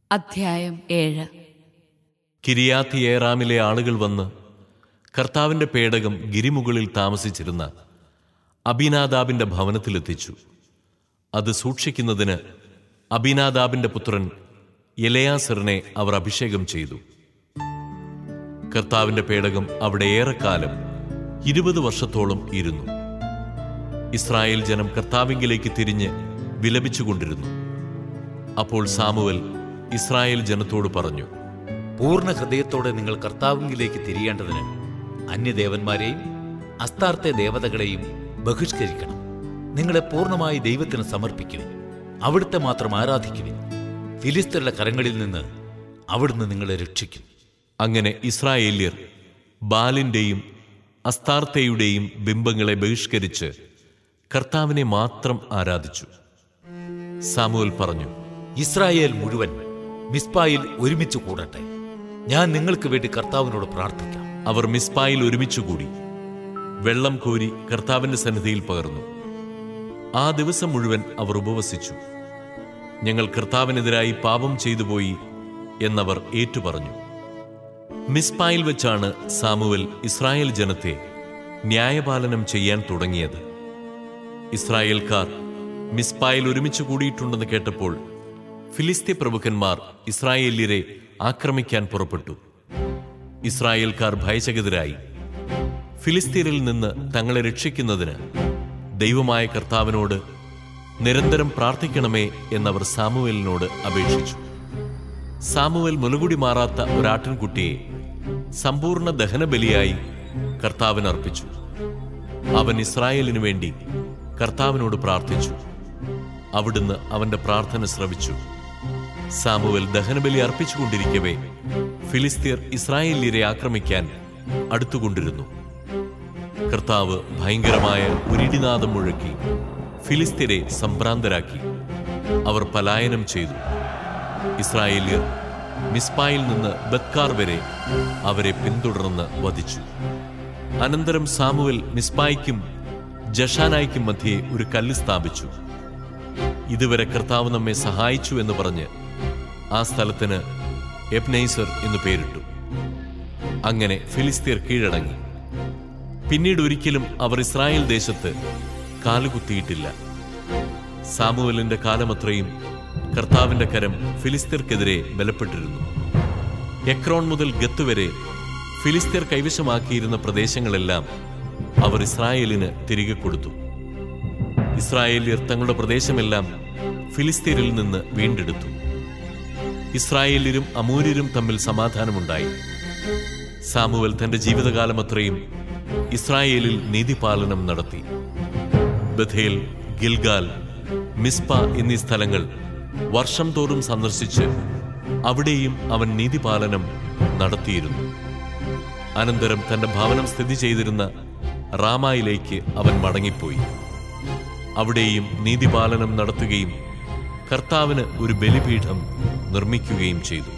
അധ്യായം ഏഴ് കിരിയാത്തിയേറാമിലെ ആളുകൾ വന്ന് കർത്താവിന്റെ പേടകം ഗിരിമുകളിൽ താമസിച്ചിരുന്ന അബിനാദാബിന്റെ ഭവനത്തിലെത്തിച്ചു അത് സൂക്ഷിക്കുന്നതിന് അബിനാദാബിന്റെ പുത്രൻ എലയാസറിനെ അവർ അഭിഷേകം ചെയ്തു കർത്താവിന്റെ പേടകം അവിടെ ഏറെക്കാലം ഇരുപത് വർഷത്തോളം ഇരുന്നു ഇസ്രായേൽ ജനം കർത്താവിങ്കിലേക്ക് തിരിഞ്ഞ് വിലപിച്ചുകൊണ്ടിരുന്നു അപ്പോൾ സാമുവൽ ഇസ്രായേൽ ജനത്തോട് പറഞ്ഞു പൂർണ്ണ ഹൃദയത്തോടെ നിങ്ങൾ കർത്താവിങ്കിലേക്ക് തിരിയേണ്ടതിന് അന്യദേവന്മാരെയും അസ്താർത്ഥ ദേവതകളെയും ബഹിഷ്കരിക്കണം നിങ്ങളെ പൂർണ്ണമായി ദൈവത്തിന് സമർപ്പിക്കുവിൻ അവിടുത്തെ മാത്രം ആരാധിക്കുവിൻ ഫിലിസ്തരുടെ കരങ്ങളിൽ നിന്ന് അവിടുന്ന് നിങ്ങളെ രക്ഷിക്കും അങ്ങനെ ഇസ്രായേല്യർ ബാലിന്റെയും അസ്താർത്തയുടെയും ബിംബങ്ങളെ ബഹിഷ്കരിച്ച് കർത്താവിനെ മാത്രം ആരാധിച്ചു സാമുവൽ പറഞ്ഞു ഇസ്രായേൽ മുഴുവൻ മിസ്പായിൽ ഒരുമിച്ച് കൂടട്ടെ ഞാൻ നിങ്ങൾക്ക് വേണ്ടി കർത്താവിനോട് പ്രാർത്ഥിക്കാം അവർ മിസ്പായിൽ ഒരുമിച്ചുകൂടി വെള്ളം കോരി കർത്താവിന്റെ സന്നിധിയിൽ പകർന്നു ആ ദിവസം മുഴുവൻ അവർ ഉപവസിച്ചു ഞങ്ങൾ കർത്താവിനെതിരായി പാപം ചെയ്തുപോയി എന്നവർ ഏറ്റുപറഞ്ഞു മിസ്പായിൽ വെച്ചാണ് സാമുവൽ ഇസ്രായേൽ ജനത്തെ ന്യായപാലനം ചെയ്യാൻ തുടങ്ങിയത് ഇസ്രായേൽക്കാർ മിസ്പായിൽ ഒരുമിച്ച് കൂടിയിട്ടുണ്ടെന്ന് കേട്ടപ്പോൾ ഫിലിസ്തീ പ്രഭുക്കന്മാർ ഇസ്രായേല്യരെ ആക്രമിക്കാൻ പുറപ്പെട്ടു ഇസ്രായേൽക്കാർ ഭയചകിതരായി ഫിലിസ്തീനിൽ നിന്ന് തങ്ങളെ രക്ഷിക്കുന്നതിന് ദൈവമായ കർത്താവിനോട് നിരന്തരം പ്രാർത്ഥിക്കണമേ എന്നവർ സാമുവേലിനോട് അപേക്ഷിച്ചു സാമുവേൽ മുലകുടി മാറാത്ത ഒരാട്ടിൻകുട്ടിയെ സമ്പൂർണ്ണ ദഹനബലിയായി കർത്താവിന് അർപ്പിച്ചു അവൻ ഇസ്രായേലിനു വേണ്ടി കർത്താവിനോട് പ്രാർത്ഥിച്ചു അവിടുന്ന് അവന്റെ പ്രാർത്ഥന ശ്രവിച്ചു സാമുവൽ ദഹനബലി അർപ്പിച്ചുകൊണ്ടിരിക്കവേ ഫിലിസ്തീർ ഇസ്രായേല്യരെ ആക്രമിക്കാൻ അടുത്തുകൊണ്ടിരുന്നു കർത്താവ് ഭയങ്കരമായ ഉരിടിനാദം മുഴക്കി ഫിലിസ്തീരെ സംഭ്രാന്തരാക്കി അവർ പലായനം ചെയ്തു ഇസ്രായേല്യർ മിസ്പായിൽ നിന്ന് ബത്കാർ വരെ അവരെ പിന്തുടർന്ന് വധിച്ചു അനന്തരം സാമുവൽ മിസ്പായ്ക്കും ജഷാനായ്ക്കും മധ്യേ ഒരു കല്ല് സ്ഥാപിച്ചു ഇതുവരെ കർത്താവ് നമ്മെ സഹായിച്ചു എന്ന് പറഞ്ഞ് ആ സ്ഥലത്തിന് എബ്നൈസർ എന്ന് പേരിട്ടു അങ്ങനെ ഫിലിസ്തീർ കീഴടങ്ങി പിന്നീട് ഒരിക്കലും അവർ ഇസ്രായേൽ ദേശത്ത് കാലുകുത്തിയിട്ടില്ല സാമുവലിന്റെ കാലമത്രയും കർത്താവിന്റെ കരം ഫിലിസ്തീർക്കെതിരെ ബലപ്പെട്ടിരുന്നു എക്രോൺ മുതൽ ഗത്ത് വരെ ഫിലിസ്തീർ കൈവശമാക്കിയിരുന്ന പ്രദേശങ്ങളെല്ലാം അവർ ഇസ്രായേലിന് തിരികെ കൊടുത്തു ഇസ്രായേല്യർ തങ്ങളുടെ പ്രദേശമെല്ലാം ഫിലിസ്തീനിൽ നിന്ന് വീണ്ടെടുത്തു ഇസ്രായേല്യരും അമൂര്യരും തമ്മിൽ സമാധാനമുണ്ടായി സാമുവൽ തന്റെ ജീവിതകാലമത്രയും ഇസ്രായേലിൽ നീതിപാലനം നടത്തി ബഥേൽ ഗിൽഗാൽ മിസ്പ എന്നീ സ്ഥലങ്ങൾ വർഷം തോറും സന്ദർശിച്ച് അവിടെയും അവൻ നീതിപാലനം നടത്തിയിരുന്നു അനന്തരം തന്റെ ഭവനം സ്ഥിതി ചെയ്തിരുന്ന റാമായിലേക്ക് അവൻ മടങ്ങിപ്പോയി അവിടെയും നീതിപാലനം നടത്തുകയും കർത്താവിന് ഒരു ബലിപീഠം നിർമ്മിക്കുകയും ചെയ്തു